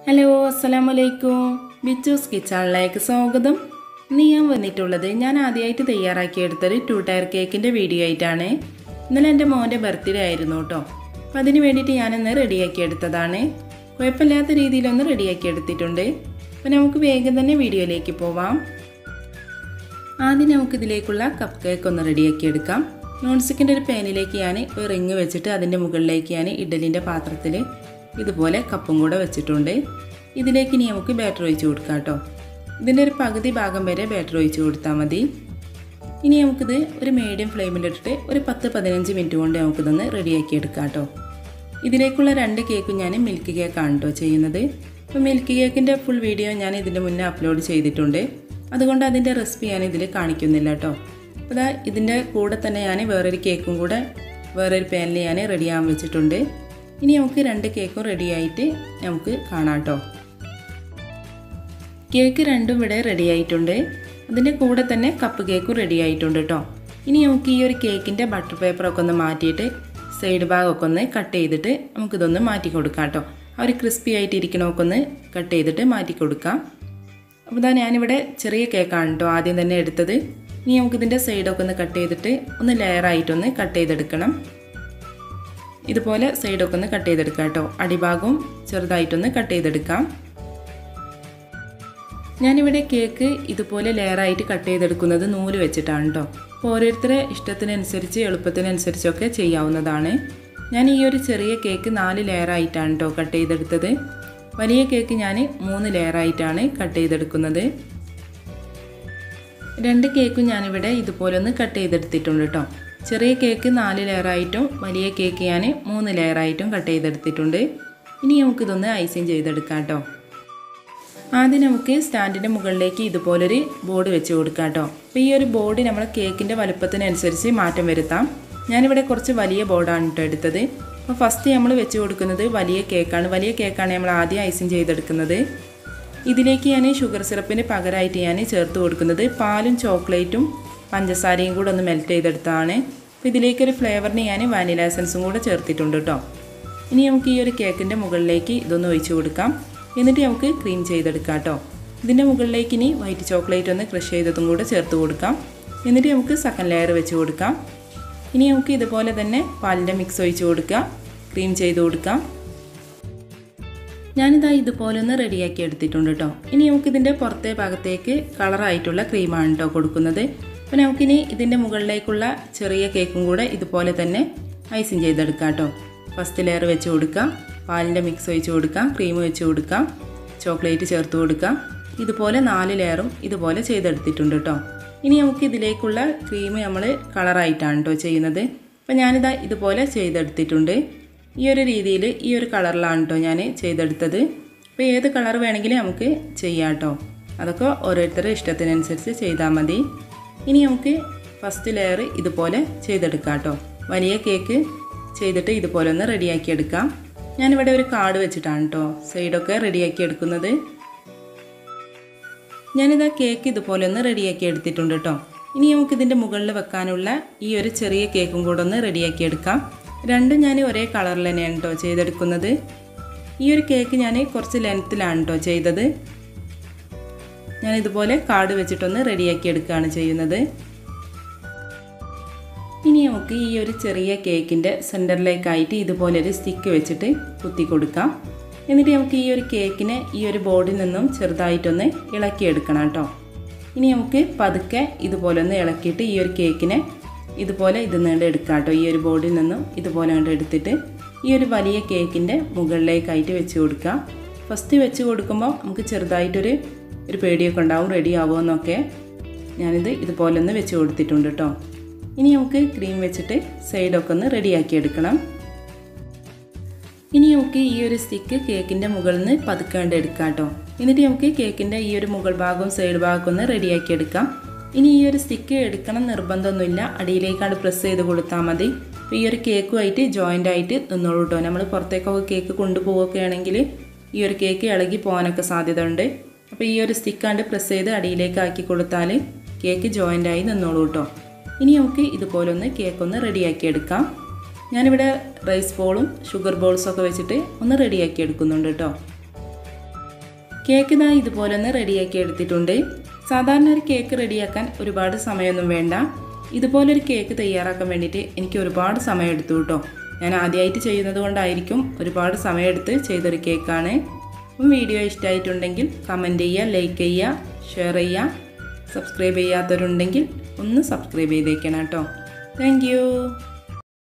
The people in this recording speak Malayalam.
ഹലോ അസ്സലാമു അലൈക്കും ബിച്ചൂസ് കിച്ചണിലേക്ക് സ്വാഗതം ഇന്ന് ഞാൻ വന്നിട്ടുള്ളത് ഞാൻ ആദ്യമായിട്ട് തയ്യാറാക്കിയെടുത്തൊരു ടു ടയർ കേക്കിൻ്റെ വീഡിയോ ആയിട്ടാണ് ഇന്നലെ എൻ്റെ മോൻ്റെ ബർത്ത്ഡേ ആയിരുന്നു കേട്ടോ അപ്പം അതിന് വേണ്ടിയിട്ട് ഞാനൊന്ന് റെഡിയാക്കി എടുത്തതാണ് കുഴപ്പമില്ലാത്ത രീതിയിലൊന്ന് റെഡിയാക്കി എടുത്തിട്ടുണ്ട് അപ്പം നമുക്ക് വേഗം തന്നെ വീഡിയോയിലേക്ക് പോവാം ആദ്യം നമുക്ക് ഇതിലേക്കുള്ള കപ്പ് കേക്ക് ഒന്ന് റെഡിയാക്കി എടുക്കാം നോൺ സ്റ്റിക്കിൻ്റെ ഒരു പാനിലേക്ക് ഞാൻ ഒരു റിങ് വെച്ചിട്ട് അതിൻ്റെ മുകളിലേക്ക് ഞാൻ ഇഡലിൻ്റെ പാത്രത്തിൽ ഇതുപോലെ കപ്പും കൂടെ വെച്ചിട്ടുണ്ട് ഇതിലേക്ക് ഇനി നമുക്ക് ബാറ്റർ ഒഴിച്ച് കൊടുക്കാം കേട്ടോ ഇതിൻ്റെ ഒരു പകുതി ഭാഗം വരെ ബാറ്റർ ഒഴിച്ച് കൊടുത്താൽ മതി ഇനി നമുക്കിത് ഒരു മീഡിയം ഫ്ലെയിമിലിട്ടിട്ട് ഒരു പത്ത് പതിനഞ്ച് മിനിറ്റ് കൊണ്ട് നമുക്കിതൊന്ന് റെഡിയാക്കി എടുക്കാം കേട്ടോ ഇതിലേക്കുള്ള രണ്ട് കേക്കും ഞാൻ മിൽക്ക് കേക്കാണ് കേട്ടോ ചെയ്യുന്നത് അപ്പോൾ മിൽക്ക് കേക്കിൻ്റെ ഫുൾ വീഡിയോ ഞാൻ ഇതിൻ്റെ മുന്നേ അപ്ലോഡ് ചെയ്തിട്ടുണ്ട് അതുകൊണ്ട് അതിൻ്റെ റെസിപ്പി ഞാൻ ഇതിൽ കാണിക്കുന്നില്ല കേട്ടോ അപ്പോൾ ഇതാ ഇതിൻ്റെ കൂടെ തന്നെ ഞാൻ വേറൊരു കേക്കും കൂടെ വേറൊരു പാനിൽ ഞാൻ റെഡിയാകാൻ വെച്ചിട്ടുണ്ട് ഇനി നമുക്ക് രണ്ട് കേക്കും റെഡിയായിട്ട് നമുക്ക് കാണാം കേട്ടോ കേക്ക് രണ്ടും ഇവിടെ റെഡി ആയിട്ടുണ്ട് അതിൻ്റെ കൂടെ തന്നെ കപ്പ് കേക്കും റെഡി ആയിട്ടുണ്ട് കേട്ടോ ഇനി നമുക്ക് ഈ ഒരു കേക്കിൻ്റെ ബട്ടർ പേപ്പറൊക്കെ ഒന്ന് മാറ്റിയിട്ട് സൈഡ് ഭാഗമൊക്കെ ഒന്ന് കട്ട് ചെയ്തിട്ട് നമുക്കിതൊന്ന് മാറ്റി കൊടുക്കാം കേട്ടോ ആ ഒരു ക്രിസ്പി ആയിട്ട് ഇരിക്കണമൊക്കെ ഒന്ന് കട്ട് ചെയ്തിട്ട് മാറ്റി കൊടുക്കാം അപ്പോൾ ഇതാ ഞാനിവിടെ ചെറിയ കേക്കാണ് കേട്ടോ ആദ്യം തന്നെ എടുത്തത് ഇനി നമുക്കിതിൻ്റെ സൈഡൊക്കെ ഒന്ന് കട്ട് ചെയ്തിട്ട് ഒന്ന് ലെയറായിട്ടൊന്ന് കട്ട് ചെയ്തെടുക്കണം ഇതുപോലെ സൈഡൊക്കെ ഒന്ന് കട്ട് ചെയ്തെടുക്കാം കേട്ടോ അടിഭാഗവും ചെറുതായിട്ടൊന്ന് കട്ട് ചെയ്തെടുക്കാം ഞാനിവിടെ കേക്ക് ഇതുപോലെ ലെയറായിട്ട് കട്ട് ചെയ്തെടുക്കുന്നത് നൂല് വെച്ചിട്ടാണ് കേട്ടോ അപ്പോൾ ഓരോരുത്തരുടെ ഇഷ്ടത്തിനനുസരിച്ച് എളുപ്പത്തിനനുസരിച്ചൊക്കെ ചെയ്യാവുന്നതാണ് ഞാൻ ഈ ഒരു ചെറിയ കേക്ക് നാല് ലെയറായിട്ടാണ് കേട്ടോ കട്ട് ചെയ്തെടുത്തത് വലിയ കേക്ക് ഞാൻ മൂന്ന് ലെയറായിട്ടാണ് കട്ട് ചെയ്തെടുക്കുന്നത് രണ്ട് കേക്കും ഞാനിവിടെ ഇതുപോലെ ഒന്ന് കട്ട് ചെയ്തെടുത്തിട്ടുണ്ട് കേട്ടോ ചെറിയ കേക്ക് നാല് ലെയറായിട്ടും വലിയ കേക്ക് ഞാൻ മൂന്ന് ലെയറായിട്ടും കട്ട് ചെയ്തെടുത്തിട്ടുണ്ട് ഇനി നമുക്കിതൊന്ന് ഐസിങ് ചെയ്തെടുക്കാം കേട്ടോ ആദ്യം നമുക്ക് സ്റ്റാൻഡിൻ്റെ മുകളിലേക്ക് ഇതുപോലൊരു ബോർഡ് വെച്ച് കൊടുക്കാം കേട്ടോ അപ്പോൾ ഈ ഒരു ബോർഡ് നമ്മുടെ കേക്കിൻ്റെ വലുപ്പത്തിനനുസരിച്ച് മാറ്റം വരുത്താം ഞാനിവിടെ കുറച്ച് വലിയ ബോർഡാണ് കേട്ടോ എടുത്തത് അപ്പോൾ ഫസ്റ്റ് നമ്മൾ വെച്ച് കൊടുക്കുന്നത് വലിയ കേക്കാണ് വലിയ കേക്കാണ് നമ്മൾ ആദ്യം ഐസിങ് ചെയ്തെടുക്കുന്നത് ഇതിലേക്ക് ഞാൻ ഷുഗർ സിറപ്പിന് പകരമായിട്ട് ഞാൻ ചേർത്ത് കൊടുക്കുന്നത് പാലും ചോക്ലേറ്റും പഞ്ചസാരയും കൂടെ ഒന്ന് മെൽറ്റ് ചെയ്തെടുത്താണ് അപ്പോൾ ഇതിലേക്കൊരു ഫ്ലേവറിന് ഞാൻ വാനില എസൻസും കൂടെ ചേർത്തിട്ടുണ്ട് കേട്ടോ ഇനി നമുക്ക് ഈ ഒരു കേക്കിൻ്റെ മുകളിലേക്ക് ഇതൊന്ന് ഒഴിച്ചു കൊടുക്കാം എന്നിട്ട് നമുക്ക് ക്രീം ചെയ്തെടുക്കാം കേട്ടോ ഇതിൻ്റെ മുകളിലേക്ക് ഇനി വൈറ്റ് ചോക്ലേറ്റ് ഒന്ന് ക്രഷ് ചെയ്തതും കൂടെ ചേർത്ത് കൊടുക്കാം എന്നിട്ട് നമുക്ക് സെക്കൻഡ് ലെയർ വെച്ച് കൊടുക്കാം ഇനി നമുക്ക് ഇതുപോലെ തന്നെ പാലിൻ്റെ മിക്സ് ഒഴിച്ച് കൊടുക്കാം ക്രീം ചെയ്ത് കൊടുക്കാം ഞാനിതാ ഇതുപോലെ ഒന്ന് റെഡിയാക്കി എടുത്തിട്ടുണ്ട് കേട്ടോ ഇനി നമുക്കിതിൻ്റെ പുറത്തെ ഭാഗത്തേക്ക് കളറായിട്ടുള്ള ക്രീമാണ് കേട്ടോ കൊടുക്കുന്നത് അപ്പോൾ നമുക്കിനി ഇതിൻ്റെ മുകളിലേക്കുള്ള ചെറിയ കേക്കും കൂടെ ഇതുപോലെ തന്നെ ഐസിങ് ചെയ്തെടുക്കാം കേട്ടോ ഫസ്റ്റ് ലെയർ വെച്ച് കൊടുക്കാം പാലിൻ്റെ മിക്സ് ഒഴിച്ച് കൊടുക്കാം ക്രീം വെച്ച് കൊടുക്കാം ചോക്ലേറ്റ് ചേർത്ത് കൊടുക്കാം ഇതുപോലെ നാല് ലെയറും ഇതുപോലെ ചെയ്തെടുത്തിട്ടുണ്ട് കേട്ടോ ഇനി നമുക്ക് ഇതിലേക്കുള്ള ക്രീം നമ്മൾ കളറായിട്ടാണ് കേട്ടോ ചെയ്യുന്നത് അപ്പോൾ ഞാനിതാ ഇതുപോലെ ചെയ്തെടുത്തിട്ടുണ്ട് ഈ ഒരു രീതിയിൽ ഈ ഒരു കളറിലാണ് കേട്ടോ ഞാൻ ചെയ്തെടുത്തത് അപ്പോൾ ഏത് കളർ വേണമെങ്കിലും നമുക്ക് ചെയ്യാം കേട്ടോ അതൊക്കെ ഓരോരുത്തരുടെ ഇഷ്ടത്തിനനുസരിച്ച് ചെയ്താൽ മതി ഇനി നമുക്ക് ഫസ്റ്റ് ലെയർ ഇതുപോലെ ചെയ്തെടുക്കാം കേട്ടോ വലിയ കേക്ക് ചെയ്തിട്ട് ഇതുപോലെ ഒന്ന് റെഡിയാക്കി എടുക്കാം ഞാനിവിടെ ഒരു കാർഡ് വെച്ചിട്ടാണ് കേട്ടോ സൈഡൊക്കെ റെഡിയാക്കി എടുക്കുന്നത് ഞാനിതാ കേക്ക് ഇതുപോലെ ഒന്ന് റെഡിയാക്കി എടുത്തിട്ടുണ്ട് കേട്ടോ ഇനി നമുക്കിതിൻ്റെ മുകളിൽ വെക്കാനുള്ള ഈ ഒരു ചെറിയ കേക്കും കൂടെ ഒന്ന് റെഡിയാക്കി എടുക്കാം രണ്ടും ഞാൻ ഒരേ കളറിൽ തന്നെയാണ് കേട്ടോ ചെയ്തെടുക്കുന്നത് ഈ ഒരു കേക്ക് ഞാൻ കുറച്ച് ലെങ്ത്തിലാണ് കേട്ടോ ചെയ്തത് ഞാൻ ഇതുപോലെ കാർഡ് വെച്ചിട്ടൊന്ന് റെഡിയാക്കി എടുക്കുകയാണ് ചെയ്യുന്നത് ഇനി നമുക്ക് ഈ ഒരു ചെറിയ കേക്കിൻ്റെ സെൻറ്ററിലേക്കായിട്ട് ഇതുപോലെ ഒരു സ്റ്റിക്ക് വെച്ചിട്ട് കുത്തി കൊടുക്കാം എന്നിട്ട് നമുക്ക് ഈ ഒരു കേക്കിനെ ഈ ഒരു ബോർഡിൽ നിന്നും ചെറുതായിട്ടൊന്ന് ഇളക്കിയെടുക്കണം കേട്ടോ ഇനി നമുക്ക് പതുക്കെ ഇതുപോലെ ഒന്ന് ഇളക്കിയിട്ട് ഈ ഒരു കേക്കിനെ ഇതുപോലെ ഇത് നീണ്ട് എടുക്കാം കേട്ടോ ഈ ഒരു ബോർഡിൽ നിന്നും ഇതുപോലെ കണ്ട് എടുത്തിട്ട് ഈ ഒരു വലിയ കേക്കിൻ്റെ മുകളിലേക്കായിട്ട് വെച്ച് കൊടുക്കാം ഫസ്റ്റ് വെച്ച് കൊടുക്കുമ്പോൾ നമുക്ക് ചെറുതായിട്ടൊരു ഒരു പേടിയൊക്കെ ഉണ്ടാവും റെഡി ആവുമെന്നൊക്കെ ഞാനിത് ഇതുപോലെ ഒന്ന് വെച്ച് കൊടുത്തിട്ടുണ്ട് കേട്ടോ ഇനി നമുക്ക് ക്രീം വെച്ചിട്ട് സൈഡൊക്കെ ഒന്ന് റെഡിയാക്കി എടുക്കണം ഇനി നമുക്ക് ഈ ഒരു സ്റ്റിക്ക് കേക്കിൻ്റെ മുകളിൽ നിന്ന് പതുക്കാണ്ട് എടുക്കാം കേട്ടോ എന്നിട്ട് നമുക്ക് കേക്കിൻ്റെ ഈ ഒരു മുകൾ ഭാഗവും സൈഡ് ഭാഗവും ഒന്ന് റെഡിയാക്കി എടുക്കാം ഇനി ഈ ഒരു സ്റ്റിക്ക് എടുക്കണം നിർബന്ധമൊന്നുമില്ല അടിയിലേക്കാണ്ട് പ്രസ് ചെയ്ത് കൊടുത്താൽ മതി അപ്പോൾ ഈ ഒരു കേക്കുമായിട്ട് ജോയിൻ്റ് ആയിട്ട് നിന്നോളൂ കേട്ടോ നമ്മൾ പുറത്തേക്കൊക്കെ കേക്ക് കൊണ്ടുപോവുകയൊക്കെ ആണെങ്കിൽ ഈ ഒരു കേക്ക് ഇളകി പോകാനൊക്കെ സാധ്യത ഉണ്ട് അപ്പോൾ ഈ ഒരു സ്റ്റിക്കാണ്ട് പ്രസ് ചെയ്ത് അടിയിലേക്ക് ആക്കി കൊടുത്താൽ കേക്ക് ജോയിൻ്റ് ആയി നിന്നോളൂ കേട്ടോ ഇനി നമുക്ക് ഇതുപോലെ ഒന്ന് കേക്ക് ഒന്ന് റെഡിയാക്കി എടുക്കാം ഞാനിവിടെ റൈസ് ബോളും ഷുഗർ ബോൾസും ഒക്കെ വെച്ചിട്ട് ഒന്ന് റെഡിയാക്കി എടുക്കുന്നുണ്ട് കേട്ടോ കേക്ക് ഇതാ ഇതുപോലെ ഒന്ന് റെഡിയാക്കി എടുത്തിട്ടുണ്ട് സാധാരണ ഒരു കേക്ക് റെഡിയാക്കാൻ ഒരുപാട് സമയമൊന്നും വേണ്ട ഇതുപോലൊരു കേക്ക് തയ്യാറാക്കാൻ വേണ്ടിയിട്ട് എനിക്ക് ഒരുപാട് സമയം എടുത്തു കേട്ടോ ഞാൻ ആദ്യമായിട്ട് ചെയ്യുന്നത് കൊണ്ടായിരിക്കും ഒരുപാട് സമയമെടുത്ത് ചെയ്തൊരു കേക്കാണ് അപ്പം വീഡിയോ ഇഷ്ടമായിട്ടുണ്ടെങ്കിൽ കമൻറ്റ് ചെയ്യുക ലൈക്ക് ചെയ്യുക ഷെയർ ചെയ്യുക സബ്സ്ക്രൈബ് ചെയ്യാത്തവരുണ്ടെങ്കിൽ ഒന്ന് സബ്സ്ക്രൈബ് ചെയ്തേക്കണം കേട്ടോ താങ്ക്